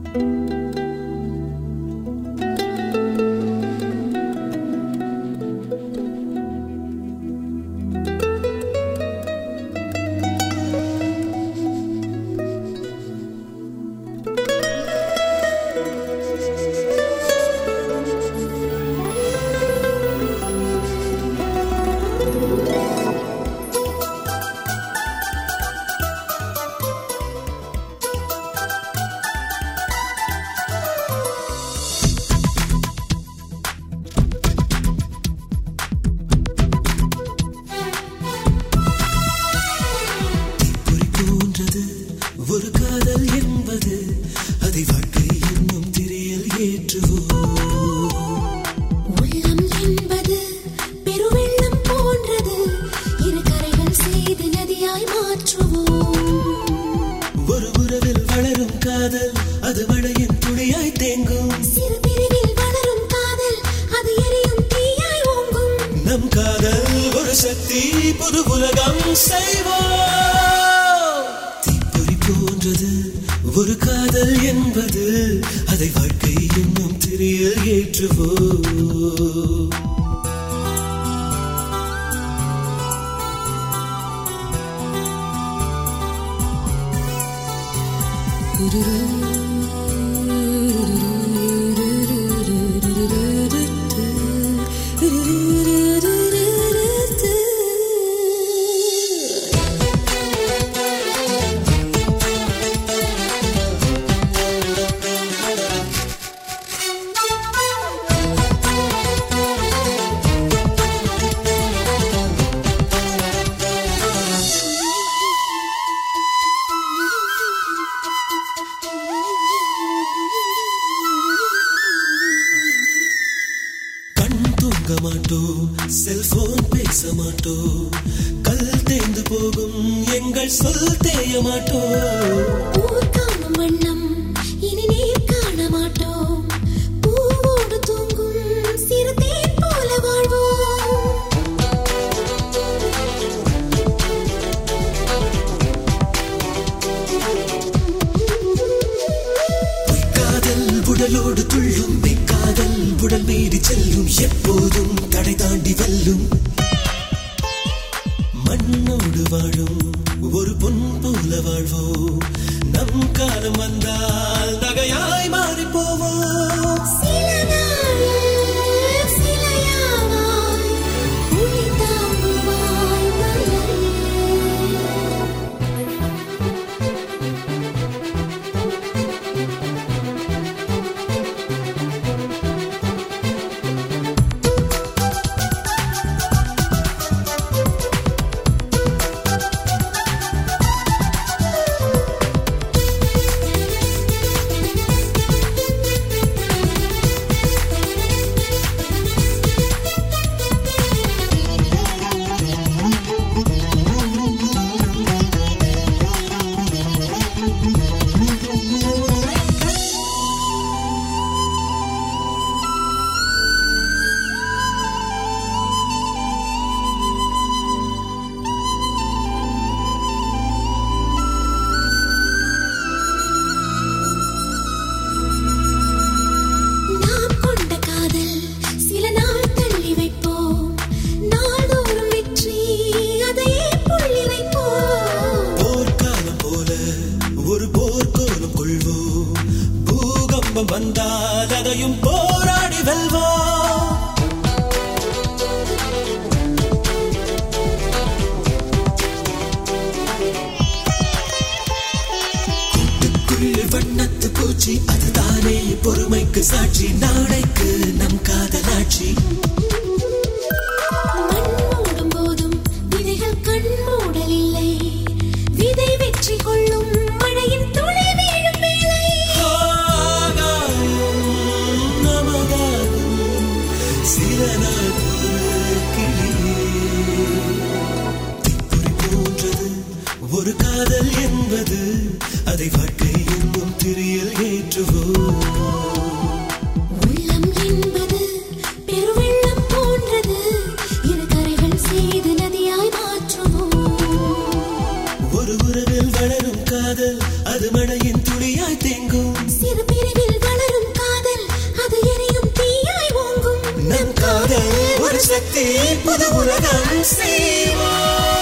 தீப்பொறி போன்றது ஒரு காதல் என்பது அதை வாழ்க்கை என்னும் திரையில் ஏற்றுவோம் உள்ளம் என்பது பெருவெள்ளம் போன்றது இரு கரைகள் செய்து நதியாய் மாற்றுவோம் ஒரு உறவில் வளரும் காதல் அது மழையின் துளியாய் தேங்கும் சிறு பிரிவில் வளரும் காதல் அது எரியும் தீயாய் ஓங்கும் நம் காதல் ஒரு சக்தி புது உலகம் செய்வோம் தீப்பொறி போன்றது ஒரு காதல் என்பது அதை வாழ்க்கை என்னும் திரையில் ஏற்றுவோம் கண் தூங்க மாட்டோம் செல்போன் பேச மாட்டோம் கல் தேய்ந்து போகும் எங்கள் சொல் தேய மாட்டோம் ஊர் காணும் வண்ணம் இனி நீர் காண மாட்டோம் பூவோடு தூங்கும் சிறு தேன் போல வாழ்வோம் பொய்க்காதல் உடலோடு துள்ளும் மெய்க்காதல் உடல் மீறி செல்லும் எப்போதும் தடை தாண்டி வெல்லும் மண்ணோடு வாழும் ஒரு பொன் போல வாழ்வோம் நம் காலம் வந்தால் நகையாய் மாறி போவோம் சில நாள் சிலையாவாய் உளி தாங்குவாய் மலரே நாம் கொண்ட காதல் சில நாள் தள்ளி வைப்போம் நாள்தோறும் வெற்றி அதையே புள்ளி வைப்போம் போர்க்காலம் போல ஒரு போர்க்கோலம் கொள்வோம் பூகம்பம் வந்தால் அதையும் போராடி வெல்வோம் கூட்டுக்குள்ளே வண்ணத்து பூச்சி அதுதானே பொறுமைக்கு சாட்சி நாளைக்கு நம் காதலாட்சி மண் மூடும் போதும் விதைகள் கண் மூடல் இல்லை விதை வெற்றி கொள்ளும் மழையின் துளி வீழும் வேளை ஆகாயம் நமதாகும் சில நாள் ஒரு கிளியே. தீப்பொறி போன்றது ஒரு காதல் என்பது அதை வாழ்க்கை என்னும் திரியில் ஏற்றுவோம் உள்ளம் என்பது பெருவெள்ளம் போன்றது இரு கரைகள் செய்து நதியாய் மாற்றுவோம் ஒரு உறவில் வளரும் காதல் அது மழையின் துளியாய் தேங்கும் சிறு பிரிவில் வளரும் காதல் அது எரியும் தீயாய் ஓங்கும் நம் காதல் ஒரு சக்தி புது உலகம் செய்வோம்